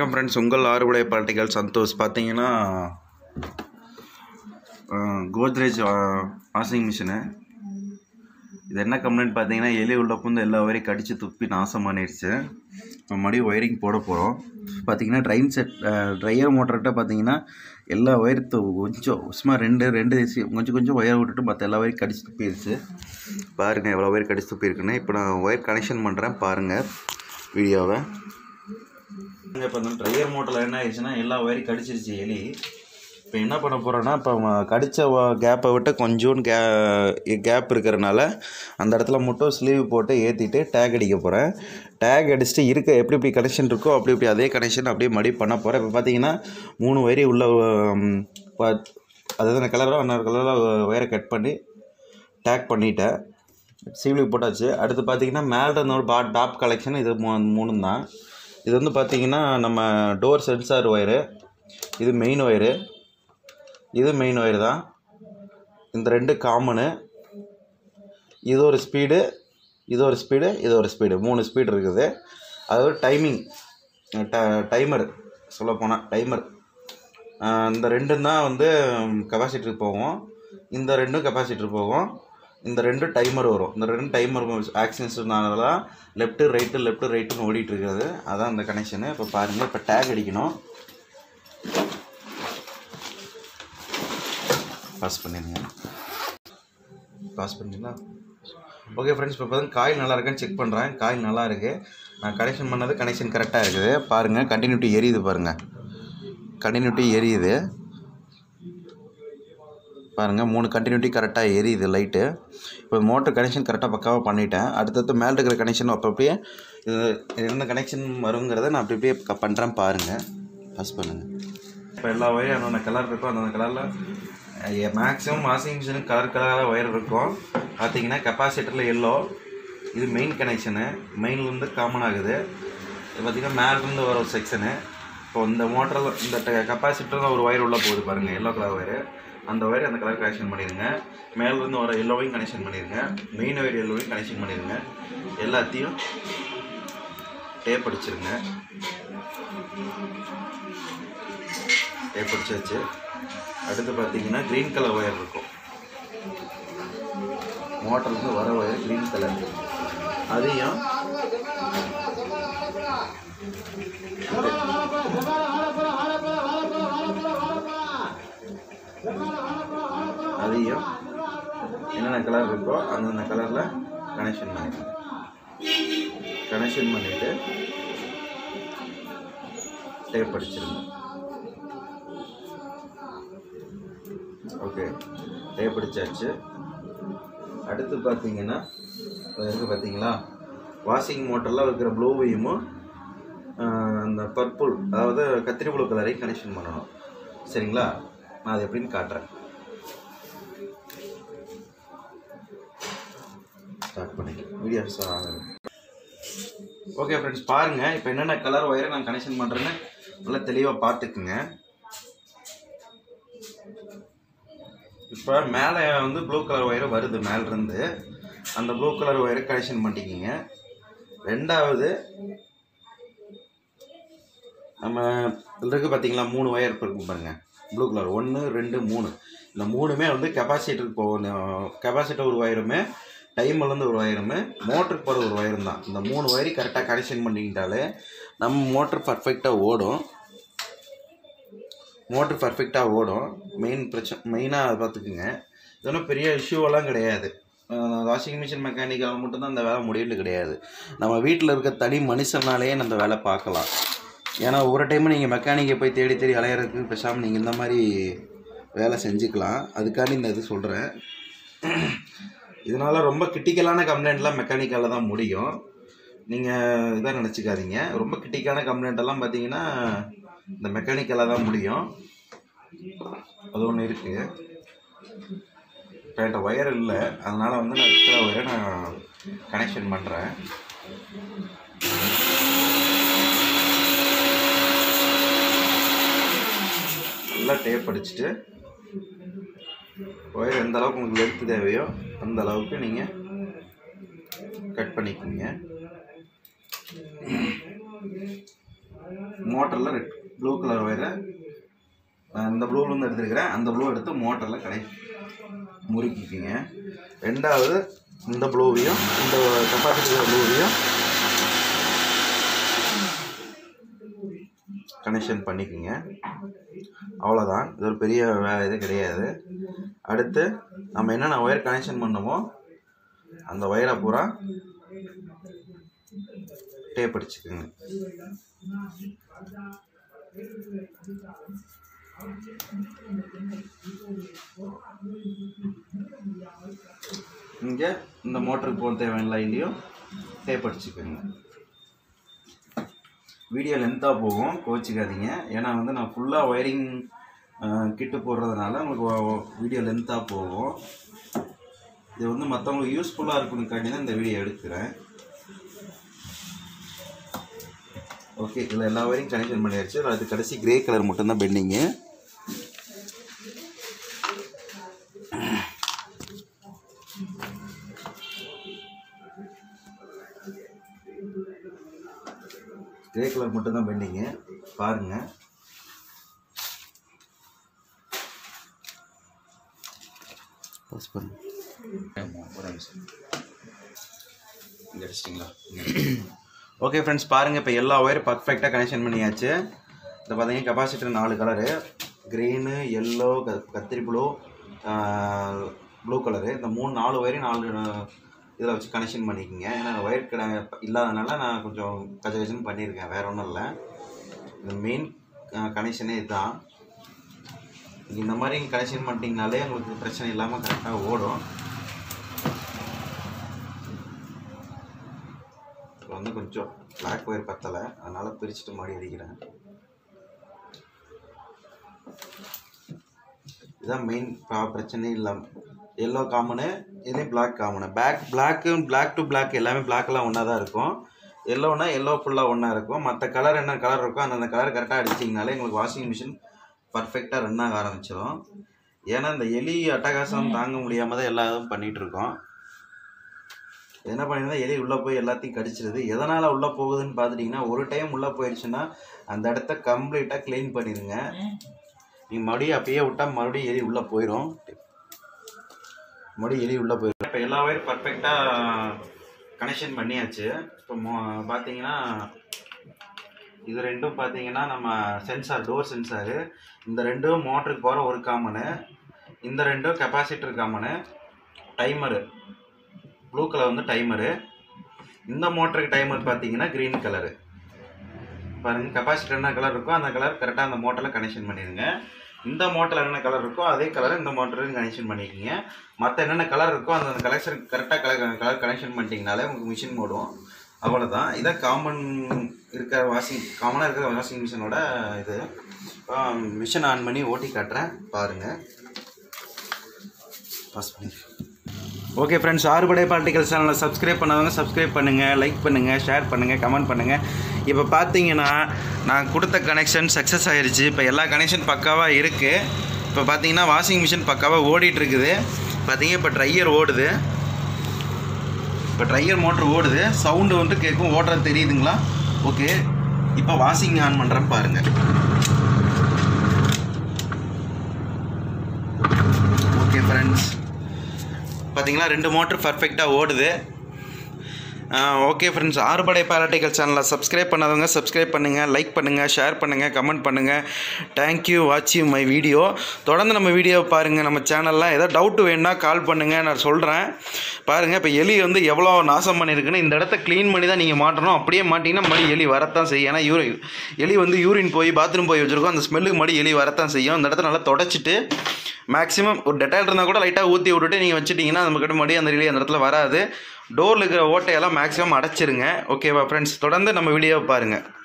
வணக்கம் ஃப்ரெண்ட்ஸ் உங்கள் ஆறுபடை பார்ட்டிகள் சந்தோஷ் பார்த்தீங்கன்னா கோத்ரேஜ் வாஷிங் மிஷினு இது என்ன கம்ப்ளைண்ட் பார்த்தீங்கன்னா எலி உள்ள புந்து எல்லா வரையும் கடித்து துப்பி நாசம் பண்ணிடுச்சு இப்போ மறுபடியும் ஒயரிங் போட போகிறோம் பார்த்தீங்கன்னா ட்ரைன் செட் ட்ரையர் மோட்டர்கிட்ட பார்த்தீங்கன்னா எல்லா ஒயர் கொஞ்சம் சும்மா ரெண்டு ரெண்டு சி- கொஞ்சம் கொஞ்சம் ஒயர் விட்டுட்டு மற்ற எல்லா ஒயரும் கடிச்சு துப்பிடுச்சு பாருங்கள் எவ்வளோ ஒயர் கடிச்சு துப்பியிருக்குன்னு இப்போ நான் ஒயர் கனெக்ஷன் பண்ணுறேன் பாருங்கள் வீடியோவை இப்போ இந்த ட்ரையர் மோட்டரில் என்ன ஆயிடுச்சுன்னா எல்லா ஒயரும் கடிச்சிருச்சு எலி இப்போ என்ன பண்ண போகிறோன்னா இப்போ ம- கடிச்ச கேப்பை விட்டு கொஞ்சோண்டு கே கேப் இருக்கிறனால அந்த இடத்துல மட்டும் ஸ்லீவ் போட்டு ஏற்றிட்டு டேக் அடிக்க போகிறேன் டேக் அடிச்சுட்டு இருக்க எப்படி இப்படி கனெக்ஷன் இருக்கோ அப்படி இப்படி அதே கனெக்ஷன் அப்படியே மடி பண்ண போகிறேன் இப்போ பார்த்தீங்கன்னா மூணு வயரி உள்ள உம், பா- அதாவது கலராக இன்னொரு கலரில் ஒயரை கட் பண்ணி டேக் பண்ணிட்டேன் சீவ்லி போட்டாச்சு அடுத்து பார்த்தீங்கன்னா மேலே இருந்த ஒரு பா டாப் கலெக்ஷன் இது மூ மூணு தான் இது வந்து பார்த்தீங்கன்னா நம்ம டோர் சென்சார் ஒயரு இது மெயின் ஒயரு இது மெயின் ஒயர் தான் இந்த ரெண்டு காமனு இது ஒரு ஸ்பீடு இது ஒரு ஸ்பீடு இது ஒரு ஸ்பீடு மூணு ஸ்பீடு இருக்குது அதாவது டைமிங் ட டைமர் சொல்லப்போனால் டைமர் இந்த ரெண்டும் தான் வந்து கெப்பாசிட்டர் போகும் இந்த ரெண்டும் கெப்பாசிட்டர் போகும் இந்த ரெண்டு டைமர் வரும் இந்த ரெண்டு டைமர் ஆக்சிடென்ட்ஸ்னால தான் லெஃப்ட்டு ரைட்டு லெஃப்ட்டு ரைட்டுன்னு ஓடிட்டு இருக்கிறது அதான் இந்த கனெக்ஷனு இப்போ பாருங்கள் இப்போ டேக் அடிக்கணும் பாஸ் பண்ணிடுங்க பாஸ் பண்ணிடலாம் ஓகே ஃப்ரெண்ட்ஸ் இப்போ பார்த்தா காயில் நல்லா இருக்கான்னு செக் பண்ணுறேன் காயில் நல்லா இருக்குது நான் கனெக்ஷன் பண்ணது கனெக்ஷன் கரெக்டாக இருக்குது பாருங்கள் கண்டினியூட்டி எரியுது பாருங்கள் கண்டினியூட்டி எரியுது பாருங்கள் மூணு கண்டினியூட்டி கரெக்டாக எரியுது லைட்டு இப்போ மோட்டர் கனெக்ஷன் கரெக்டாக பக்காவாக பண்ணிட்டேன் அடுத்தடுத்து மேலே இருக்கிற கனெக்ஷன் அப்போ அப்படியே இது என்ன கனெக்ஷன் வருங்கிறத நான் அப்படி அப்படியே பண்ணுறேன் பாருங்கள் பாஸ் பண்ணுங்கள் இப்போ எல்லா ஒயரும் அந்தந்த கலர் இருக்கும் அந்தந்த கலரில் மேக்ஸிமம் வாஷிங் மிஷினுக்கு கலர் கலராக ஒயர் இருக்கும் பார்த்தீங்கன்னா கெப்பாசிட்டரில் எல்லோ இது மெயின் கனெக்ஷனு மெயின்லேருந்து காமன் ஆகுது இது பார்த்தீங்கன்னா மேலேருந்து வர ஒரு செக்ஷனு இப்போ இந்த மோட்டரில் இந்த கெப்பாசிட்டரில் ஒரு ஒயர் உள்ளே போகுது பாருங்கள் எல்லோ கலர் ஒயரு அந்த ஒயர் அந்த கலர் கனெக்ஷன் பண்ணிடுங்க மேலேருந்து வர எல்லோவையும் கனெக்ஷன் பண்ணிடுங்க மெயின் ஒயர் எல்லோவையும் கனெக்ஷன் பண்ணிடுங்க எல்லாத்தையும் டேப் அடிச்சிருங்க டேப் அடிச்சாச்சு அடுத்து பார்த்தீங்கன்னா க்ரீன் கலர் ஒயர் இருக்கும் மோட்டர்லேருந்து வர ஒயர் க்ரீன் கலர் அதையும் அதையும் என்னென்ன கலர் இருக்கோ அந்தந்த கலரில் கனெக்ஷன் பண்ணிக்கணும் கனெக்ஷன் பண்ணிவிட்டு டேப் அடிச்சிருங்க ஓகே டேப் அடிச்சாச்சு அடுத்து பார்த்தீங்கன்னா அது இருக்கு பார்த்தீங்களா வாஷிங் மோட்டரில் இருக்கிற ப்ளூவையும் அந்த பர்பிள் அதாவது கத்திரி ப்ளூ கலரையும் கனெக்ஷன் பண்ணணும் சரிங்களா நான் அது எப்படின்னு காட்டுறேன் ஸ்டார்ட் பண்ணிக்கலாம் வீடியோஸ் ஓகே ஃப்ரெண்ட்ஸ் பாருங்கள் இப்போ என்னென்ன கலர் ஒயரை நான் கனெக்ஷன் பண்ணுறேன்னு நல்லா தெளிவாக பார்த்துக்குங்க இப்போ மேலே வந்து ப்ளூ கலர் ஒயரு வருது மேலேருந்து அந்த ப்ளூ கலர் ஒயரை கனெக்ஷன் பண்ணிக்கிங்க ரெண்டாவது நம்ம இதில் இருக்குது பார்த்தீங்களா மூணு ஒயர் இருக்கும் பாருங்க ப்ளூ கலர் ஒன்று ரெண்டு மூணு இந்த மூணுமே வந்து கெப்பாசிட்டருக்கு போகணும் கெப்பாசிட்டர் ஒரு ஒயருமே டைமர்லேருந்து ஒரு ஒயருமே மோட்டருக்கு போகிற ஒரு ஒயரும் தான் இந்த மூணு ஒயரையும் கரெக்டாக கனெக்ஷன் பண்ணிக்கிட்டாலே நம்ம மோட்டர் பர்ஃபெக்டாக ஓடும் மோட்ரு பர்ஃபெக்டாக ஓடும் மெயின் பிரச்சனை மெயினாக அதை பார்த்துக்குங்க இது ஒன்றும் பெரிய இஷ்யூவெல்லாம் கிடையாது வாஷிங் மிஷின் மெக்கானிக்கால் மட்டும்தான் அந்த வேலை முடியல கிடையாது நம்ம வீட்டில் இருக்க தனி மனுஷனாலேயே நம்ம வேலை பார்க்கலாம் ஏன்னா ஒவ்வொரு டைமும் நீங்கள் மெக்கானிக்கை போய் தேடி தேடி அலையிறதுக்கு பேசாமல் நீங்கள் இந்த மாதிரி வேலை செஞ்சுக்கலாம் அதுக்காண்டி இந்த இது சொல்கிறேன் இதனால் ரொம்ப கிரிட்டிக்கலான கம்ப்ளைண்ட்லாம் மெக்கானிக்கால் தான் முடியும் நீங்கள் இதாக நினச்சிக்காதீங்க ரொம்ப கிரிட்டிக்கான கம்ப்ளைண்ட் எல்லாம் பார்த்தீங்கன்னா இந்த மெக்கானிக்கலாக தான் முடியும் அது ஒன்று இருக்குது இப்போ என்கிட்ட ஒயர் இல்லை அதனால் வந்து நான் இருக்கிற ஒயரை நான் கனெக்ஷன் பண்ணுறேன் நல்லா டேப் அடிச்சுட்டு ஒயர் எந்த அளவுக்கு உங்களுக்கு லென்த்து தேவையோ அந்த அளவுக்கு நீங்கள் கட் பண்ணிக்கோங்க மோட்டரில் ரெட் ப்ளூ கலர் ஒயரை நான் இந்த ப்ளூலேருந்து எடுத்துருக்கிறேன் அந்த ப்ளூ எடுத்து மோட்டரில் கடை முறுக்கிக்கிங்க ரெண்டாவது இந்த ப்ளூவையும் இந்த கெப்பாசிட்டி ப்ளூவையும் கனெக்ஷன் பண்ணிக்கோங்க அவ்வளோதான் இது ஒரு பெரிய வேலை இது கிடையாது அடுத்து நம்ம என்னென்ன ஒயர் கனெக்ஷன் பண்ணமோ அந்த ஒயரை பூரா டேப் அடிச்சுக்குங்க இங்கே இந்த மோட்டருக்கு போக தேவையான லைன்லேயும் டேப் அடிச்சுக்கோங்க வீடியோ லென்த்தாக போகும் கோச்சிக்காதீங்க ஏன்னா வந்து நான் ஃபுல்லாக ஒயரிங் கிட்டு போடுறதுனால உங்களுக்கு வீடியோ லென்த்தாக போகும் இது வந்து மற்றவங்களுக்கு யூஸ்ஃபுல்லாக இருக்கணுக்காண்டி தான் இந்த வீடியோ எடுக்கிறேன் ஓகே இதில் எல்லா வரையும் கனெக்ஷன் பண்ணியாச்சு அது கடைசி கிரே கலர் மட்டும்தான் பெண்டிங்கு கிரே கலர் மட்டும்தான் பெண்டிங்கு பாருங்கள் பாஸ் பண்ணு ஒரு நிமிஷம் இங்கே அடிச்சிட்டிங்களா ஓகே ஃப்ரெண்ட்ஸ் பாருங்கள் இப்போ எல்லா ஒயரும் பர்ஃபெக்டாக கனெக்ஷன் பண்ணியாச்சு இதை பார்த்தீங்கன்னா கெப்பாசிட்டர் நாலு கலரு க்ரீனு எல்லோ க கத்திரி ப்ளூ ப்ளூ கலரு இந்த மூணு நாலு ஒயரையும் நாலு இதில் வச்சு கனெக்ஷன் பண்ணிக்கோங்க ஏன்னா ஒயர் கடை இல்லாதனால நான் கொஞ்சம் கஜ கஜன்னு பண்ணியிருக்கேன் வேறு ஒன்றும் இல்லை இந்த மெயின் கனெக்ஷனே இதுதான் இந்த மாதிரி கனெக்ஷன் பண்ணிட்டீங்கனாலே உங்களுக்கு பிரச்சனை இல்லாமல் கரெக்டாக ஓடும் இப்போ வந்து கொஞ்சம் பிளாக் ஒயர் பத்தலை அதனால் பிரிச்சுட்டு மாடி அடிக்கிறேன் இதுதான் மெயின் பிரச்சனை இல்லாமல் எல்லோ காமனு இதே black common back black black to black எல்லாமே பிளாக்லாம் ஒன்றா தான் இருக்கும் எல்லோனா எல்லோ ஃபுல்லாக ஒன்றா இருக்கும் மற்ற கலர் என்ன கலர் இருக்கோ அந்தந்த கலர் கரெக்டாக அடிச்சிங்கனாலே உங்களுக்கு வாஷிங் மிஷின் பர்ஃபெக்டாக ரன் ஆக ஆரம்பிச்சிடும் ஏன்னா இந்த எலி அட்டகாசம் தாங்க முடியாமல் தான் எல்லா இதுவும் பண்ணிகிட்டு இருக்கோம் என்ன பண்ணிருந்தா எலி உள்ளே போய் எல்லாத்தையும் கடிச்சிருது எதனால் உள்ளே போகுதுன்னு பார்த்துட்டிங்கன்னா ஒரு டைம் உள்ளே போயிடுச்சுன்னா அந்த இடத்த கம்ப்ளீட்டாக க்ளீன் பண்ணிடுங்க நீங்கள் மறுபடியும் அப்பயே விட்டால் மறுபடியும் எலி உள்ளே போயிடும் மறுபடியும் எலி உள்ளே போயிடும் இப்போ எல்லா ஒயர் பர்ஃபெக்டாக கனெக்ஷன் பண்ணியாச்சு இப்போ மோ பார்த்தீங்கன்னா இது ரெண்டும் பார்த்தீங்கன்னா நம்ம சென்சார் டோர் சென்சாரு இந்த ரெண்டும் மோட்டருக்கு போகிற ஒரு காமனு இந்த ரெண்டும் capacitor common timer blue colour வந்து டைமரு இந்த மோட்டருக்கு டைமர் பார்த்தீங்கன்னா க்ரீன் கலரு பாருங்க கெப்பாசிட்டர் என்ன கலர் இருக்கோ அந்த கலர் கரெக்டாக அந்த மோட்டரில் கனெக்ஷன் பண்ணிடுங்க இந்த மோட்டரில் என்ன கலர் இருக்கோ அதே கலர் இந்த மோட்டருக்கு கனெக்ஷன் பண்ணிக்கோங்க மற்ற என்னென்ன கலர் இருக்கோ அந்த கலெக்ஷன் கரெக்டாக கலர் கலர் கனெக்ஷன் பண்ணிட்டீங்கனாலே உங்களுக்கு மிஷின் ஓடும் அவ்வளோதான் இதான் காமன் இருக்கிற வாஷிங் காமனாக இருக்கிற வாஷிங் மிஷினோட இது மிஷின் ஆன் பண்ணி ஓட்டி காட்டுறேன் பாருங்கள் பாஸ் பண்ணி ஓகே ஃப்ரெண்ட்ஸ் ஆறுபடை பார்ட்டிகல் சேனலை சப்ஸ்கிரைப் பண்ணவங்க சப்ஸ்கிரைப் பண்ணுங்கள் லைக் பண்ணுங்கள் ஷேர் பண்ணுங்கள் கமெண்ட் பண்ணுங்கள் இப்போ பார்த்தீங்கன்னா நான் கொடுத்த கனெக்ஷன் சக்ஸஸ் ஆயிருச்சு இப்போ எல்லா கனெக்ஷன் பக்காவாக இருக்குது இப்போ பார்த்தீங்கன்னா வாஷிங் மிஷின் பக்காவாக ஓடிட்டுருக்குது பார்த்தீங்க இப்போ ட்ரையர் ஓடுது இப்போ ட்ரையர் மோட்ரு ஓடுது சவுண்டு வந்து கேட்கும் ஓடுறது தெரியுதுங்களா ஓகே இப்போ வாஷிங் ஆன் பண்ணுறேன் பாருங்கள் ஓகே ஃப்ரெண்ட்ஸ் பார்த்தீங்களா ரெண்டு மோட்ரு பர்ஃபெக்டாக ஓடுது ஓகே ஃப்ரெண்ட்ஸ் ஆறுபடை பாராட்டிகள் சேனலை சப்ஸ்கிரைப் பண்ணாதவங்க சப்ஸ்கிரைப் பண்ணுங்கள் லைக் பண்ணுங்கள் ஷேர் பண்ணுங்கள் கமெண்ட் பண்ணுங்கள் தேங்க்யூ வாட்சிங் மை வீடியோ தொடர்ந்து நம்ம வீடியோவை பாருங்கள் நம்ம சேனலில் ஏதோ டவுட்டு வேணுன்னா கால் பண்ணுங்கள் நான் சொல்கிறேன் பாருங்கள் இப்போ எலி வந்து எவ்வளோ நாசம் பண்ணியிருக்குன்னு இந்த இடத்த க்ளீன் பண்ணி தான் நீங்கள் மாட்டணும் அப்படியே மாட்டிங்கன்னா மறுபடி எலி வரத்தான் செய்யும் ஏன்னா யூரி எலி வந்து யூரின் போய் பாத்ரூம் போய் வச்சுருக்கோம் அந்த ஸ்மெல்லுக்கு மறுபடி எலி வரத்தான் செய்யும் அந்த இடத்த நல்லா தொடச்சிட்டு மேக்ஸிமம் ஒரு டெட்டாயில் இருந்தால் கூட லைட்டாக ஊற்றி விட்டுட்டு நீங்கள் வச்சுட்டிங்கன்னா நமக்கிட்ட மறுபடியும் அந்த எலி அந்த இடத்துல வராது டோரில் இருக்கிற ஓட்டையெல்லாம் மேக்ஸிமம் அடைச்சிருங்க ஓகேவா ஃப்ரெண்ட்ஸ் தொடர்ந்து நம்ம வீடியோவை பாருங்கள்